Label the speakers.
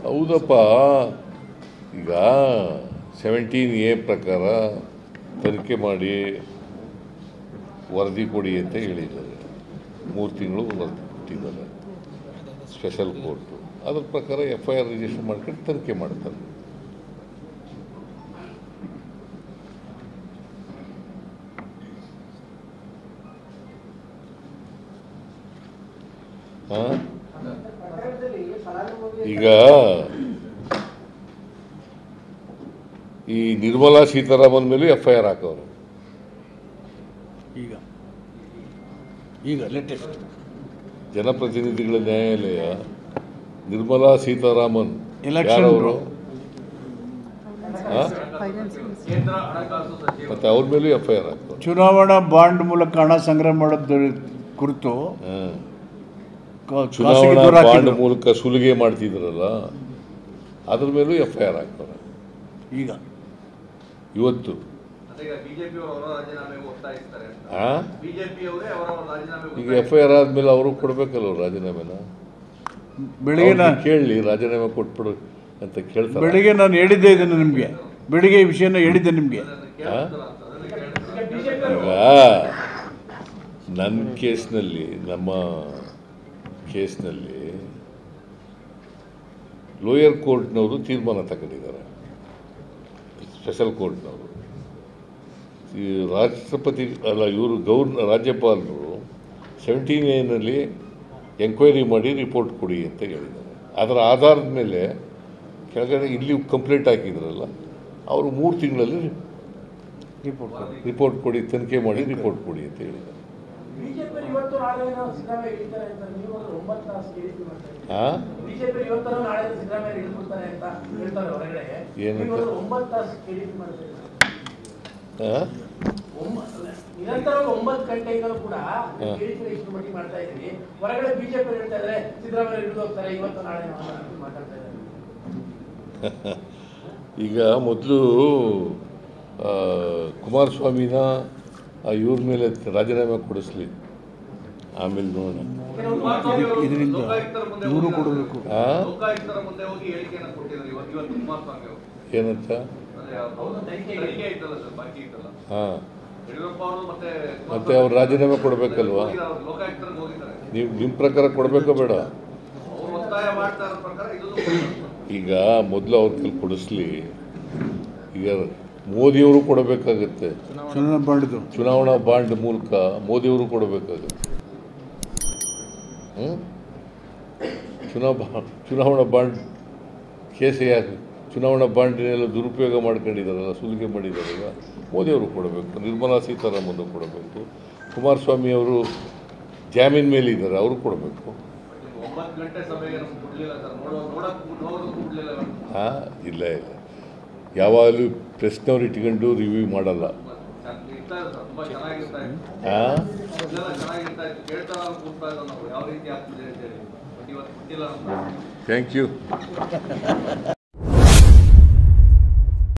Speaker 1: ಹೌದಪ್ಪ ಈಗ seventeen A ಪ್ರಕಾರ ತನಿಖೆ ಮಾಡಿ ವರದಿ ಕೊಡಿ ಅಂತ ಹೇಳಿದ್ದಾರೆ ಮೂರು ತಿಂಗಳು ವರದಿ ಕೊಟ್ಟಿದ್ದಾರೆ ಸ್ಪೆಷಲ್ ಕೋರ್ಟು ಅದ್ರ ಪ್ರಕಾರ ಎಫ್ ಐ ಆರ್ ರಿಜಿಸ್ಟರ್ ಮಾಡ್ಕೊಂಡು ತನಿಖೆ ಮಾಡ್ತಾರೆ ಹಾಂ ಈಗ ಈ ನಿರ್ಮಲಾ ಸೀತಾರಾಮನ್ ಮೇಲೂ ಎಫ್ ಐ ಆರ್ ಹಾಕವ್ರು
Speaker 2: ಈಗ ಈಗ ಲೇಟೆಸ್ಟ್
Speaker 1: ಜನಪ್ರತಿನಿಧಿಗಳ ನ್ಯಾಯಾಲಯ ನಿರ್ಮಲಾ ಸೀತಾರಾಮನ್
Speaker 2: Election
Speaker 1: ಯಾರವರು
Speaker 2: bro.
Speaker 3: ಕೇಂದ್ರ ಹಣಕಾಸು ಸಚಿವರು
Speaker 1: ಮತ್ತೆ ಅವ್ರ ಮೇಲೂ ಎಫ್ ಐ ಆರ್ ಹಾಕ್ತಾರೆ
Speaker 2: ಚುನಾವಣಾ ಬಾಂಡ್ ಮೂಲಕ ಹಣ ಸಂಗ್ರಹ ಮಾಡೋದ್ರ ಕುರಿತು
Speaker 1: ಹಾಂ
Speaker 2: ಕ- ಖಾಸಗಿ
Speaker 1: ಚುನಾವಣಾ
Speaker 2: ದೂರು
Speaker 1: ಬಾಂಡ್
Speaker 2: ಹಾಕಿದ್ರು.
Speaker 1: ಮೂಲಕ ಸುಲಿಗೆ ಮಾಡ್ತಿದ್ರಲ್ಲ ಅದ್ರ ಮೇಲೂ ಎಫ್ ಐ ಆರ್ ಹಾಕ್ತಾರೆ
Speaker 2: ಈಗ
Speaker 1: ಇವತ್ತು
Speaker 3: ಅದೇ ಈಗ ಬಿಜೆಪಿ ಅವರು ಅವರ ರಾಜೀನಾಮೆಗೆ ಒತ್ತಾಯಿಸ್ತಾರೆ ಅಂತ
Speaker 1: ಆ?
Speaker 3: ಬಿಜೆಪಿ ಅವರೇ ಅವರ ರಾಜೀನಾಮೆಗೆ
Speaker 1: ಈಗ ಎಫ್ ಐ ಆರ್ ಆದ್ಮೇಲೆ ಅವರು ಕೊಡ್ಬೇಕಲ್ಲ ರಾಜೀನಾಮೆನ
Speaker 2: ಬೆಳಿಗ್ಗೆ
Speaker 1: ಅವ್ರನ್ನ
Speaker 2: ನಾನು
Speaker 1: ಕೇಳಲಿ ರಾಜೀನಾಮೆ ಕೊಟ್ಬಿಡು ಅಂತ ಕೇಳ್ತಾರೆ
Speaker 2: ಬೆಳಿಗ್ಗೆ ನಾನು ಹೇಳಿದ್ದೆ ಇದನ್ನು ನಿಮಗೆ ಬೆಳಿಗ್ಗೆ ಈ ವಿಷಯನ ಹೇಳಿದ್ದೆ ನಿಮಗೆ
Speaker 3: ಕೇಳಿಸ್ತಾರ ಅಂತ ಅದನ್ನ ಕೇಳಿಸ್ತಾರೆ
Speaker 1: ಈಗ ನನ್ನ ಕೇಸ್ನಲ್ಲಿ ನಮ್ಮ ಕೇಸ್ನಲ್ಲಿ ಲೋಯರ್ ಕೋರ್ಟ್ನವರು ತೀರ್ಮಾನ ತಗೊಂಡಿದ್ದಾರೆ ಸ್ಪೆಷಲ್ ಕೋರ್ಟ್ನವರು ಈ ರಾಷ್ಟ್ರಪತಿ ಅಲ್ಲ ಇವರು ಗೌರ್ನ ರಾಜ್ಯಪಾಲರು ಸೆವೆಂಟೀನ್ ಏನಲ್ಲಿ ಎಂಕ್ವೈರಿ ಮಾಡಿ ರಿಪೋರ್ಟ್ ಕೊಡಿ ಅಂತ ಹೇಳಿದ್ದಾರೆ ಅದರ ಆಧಾರದ ಮೇಲೆ ಕೆಳಗಡೆ ಇಲ್ಲಿ ಕಂಪ್ಲೇಂಟ್ ಹಾಕಿದ್ರಲ್ಲ ಅವರು ಮೂರು ತಿಂಗಳಲ್ಲಿ
Speaker 2: ರಿಪೋರ್ಟ್
Speaker 1: ರಿಪೋರ್ಟ್ ಕೊಡಿ ತನಿಖೆ ಮಾಡಿ ರಿಪೋರ್ಟ್ ಕೊಡಿ ಅಂತ ಹೇಳಿದ್ದಾರೆ
Speaker 4: ಬಿಜೆಪಿ ಇವತ್ತು ನಾಳೆ ಸಿದ್ದರಾಮಯ್ಯ ಇಳಿತಾರೆ ಅಂತ ನೀವು ಒಂದು ಒಂಬತ್ತು ತಾಸು ಕೇಳಿದ್ವಿ ಮಾಡ್ತಾ ಇದ್ದೀರಿ.
Speaker 1: ಆ
Speaker 4: ಬಿಜೆಪಿ ಇವತ್ತರ ನಾಳೆ ಸಿದ್ದರಾಮಯ್ಯ ಇಳಿದ್ಬಿಡ್ತಾರೆ ಅಂತ ಹೇಳ್ತಾರೆ ಹೊರಗಡೆ
Speaker 1: ಏನಂತ?
Speaker 4: ನೀವು ಒಂದು ಒಂಬತ್ತು ತಾಸು ಕೇಳಿದ್ವಿ ಮಾಡ್ತಾ ಇದ್ದೀರಿ.
Speaker 1: ಆ?
Speaker 4: ಒಂಬತ್ತು ನಿರಂತರವಾಗಿ ಒಂಬತ್ತು ಗಂಟೆಯಿಂದಲೂ ಕೂಡ ಕೇಳಿದ್ವಿ ಇಷ್ಟು ಮಟ್ಟಿಗೆ ಮಾಡ್ತಾ ಇದ್ದೀರಿ ಹೊರಗಡೆ ಬಿಜೆಪಿ ಹೇಳ್ತಾ ಇದ್ದಾರೆ ಸಿದ್ದರಾಮಯ್ಯ ಇಳಿದು ಹೋಗ್ತಾರೆ ಇವತ್ತು ನಾಳೆ ಅಂತ ಮಾತಾಡ್ತಾ ಇದ್ದಾರೆ
Speaker 1: ಈಗ ಮೊದಲು ಕುಮಾರಸ್ವಾಮಿನ ಇವ್ರ ಮೇಲೆ ರಾಜೀನಾಮೆ ಕೊಡಿಸ್ಲಿ ಆಮೇಲೆ ನೋಡೋಣ
Speaker 3: ಕುಮಾರಸ್ವಾಮಿ ಅವರು
Speaker 2: ಇದರಿಂದ
Speaker 3: ಲೋಕಾಯುಕ್ತರ ಮುಂದೆ
Speaker 2: ಇವರು
Speaker 3: ಹೋಗಿ
Speaker 2: ಕೊಡಬೇಕು
Speaker 1: ಆ?
Speaker 3: ಲೋಕಾಯುಕ್ತರ ಮುಂದೆ ಹೋಗಿ ಹೇಳಿಕೆಯನ್ನು ಕೊಟ್ಟಿದ್ದಾರೆ ಇವತ್ತು ಇವತ್ತು ಕುಮಾರಸ್ವಾಮಿ ಅವರು
Speaker 1: ಏನಂತ
Speaker 3: ಅದೇ ಅವ್ರು ತನಿಖೆ ಐತಲ್ಲ ಸರ್ ಬಾಕಿ ಐತಲ್ಲ
Speaker 1: ಹಾಂ
Speaker 3: ಯಡಿಯೂರಪ್ಪ ಅವರು ಮತ್ತೆ
Speaker 1: ಮತ್ತೆ ಅವ್ರು ರಾಜೀನಾಮೆ ಕೊಡಬೇಕಲ್ವಾ
Speaker 3: ಹೋಗಿದ್ದಾರೆ, ಅವ್ರು ಲೋಕಾಯುಕ್ತರಿಗೆ ಹೋಗಿದ್ದಾರೆ
Speaker 1: ನೀವು ನಿಮ್ಮ ಪ್ರಕಾರ ಕೊಡಬೇಕೋ ಬೇಡ
Speaker 3: ಅವ್ರು ಒತ್ತಾಯ ಮಾಡ್ತಾ ಇರೋ ಪ್ರಕಾರ ಇದನ್ನು
Speaker 1: ಈಗ ಮೊದಲು ಅವ್ರ ಕೈಲಿ ಕೊಡಿಸ್ಲಿ ಈಗ ಮೋದಿಯವರು ಕೊಡಬೇಕಾಗತ್ತೆ
Speaker 2: ಚುನಾವಣಾ ಬಾಂಡ್ದು
Speaker 1: ಚುನಾವಣಾ ಬಾಂಡ್ ಮೂಲಕ ಮೋದಿಯವರು ಕೊಡಬೇಕಾಗುತ್ತೆ ಹ್ಮ್? ಚುನಾವ ಚುನಾವಣಾ ಬಾಂಡ್ ಕೇಸೇ ಯಾಕೆ ಚುನಾವಣಾ ಬಾಂಡಿನೆಲ್ಲ ದುರುಪಯೋಗ ಮಾಡ್ಕೊಂಡಿದ್ದಾರಲ್ಲ ಸುಲಿಗೆ ಮಾಡಿದಾರಲ್ಲ ಮೋದಿಯವರು ಕೊಡಬೇಕು ನಿರ್ಮಲಾ ಸೀತಾರಾಮನ್ ಕೊಡಬೇಕು ಕುಮಾರಸ್ವಾಮಿ ಅವರು ಜಾಮೀನ್ ಮೇಲೆ ಇದ್ದಾರೆ ಅವರು ಕೊಡಬೇಕು
Speaker 3: ಒಂಬತ್ತು ಗಂಟೆ ಸಭೆಗೆ ನಮ್ಗೆ ಕೊಡ್ಲಿಲ್ಲ ಸರ್ ನೋಡೋ ನೋಡಕ್ ನೋಡೋದು ಕೊಡ್ಲಿಲ್ಲ ಇವತ್ತು.
Speaker 1: ಹಾಂ ಇಲ್ಲ ಇಲ್ಲ ಯಾವಾಗಲೂ ಪ್ರೆಸ್ನವ್ರು ಇಟ್ಕೊಂಡು ರಿವ್ಯೂ ಮಾಡಲ್ಲ
Speaker 3: ಚೆನ್ನಾಗಿ ಇರ್ತಾ ಇದೆ ಸರ್ ತುಂಬಾ ಚೆನ್ನಾಗಿರ್ತಾ ಇತ್ತು
Speaker 1: ಹಾಂ
Speaker 3: ಮೊದಲೆಲ್ಲ ಚೆನ್ನಾಗಿರ್ತಾ ಇತ್ತು ಕೇಳ್ತಾ ಕೂರ್ತಾ ಇದ್ದೋ ನಾವು ಯಾವ ರೀತಿ ಆಗ್ತಿದೆ ಅಂತ ಹೇಳಿ ಬಟ್ ಇವತ್ತು ಗೊತ್ತಿಲ್ಲ ನಮ್ಗೆ
Speaker 1: ಥ್ಯಾಂಕ್ ಯು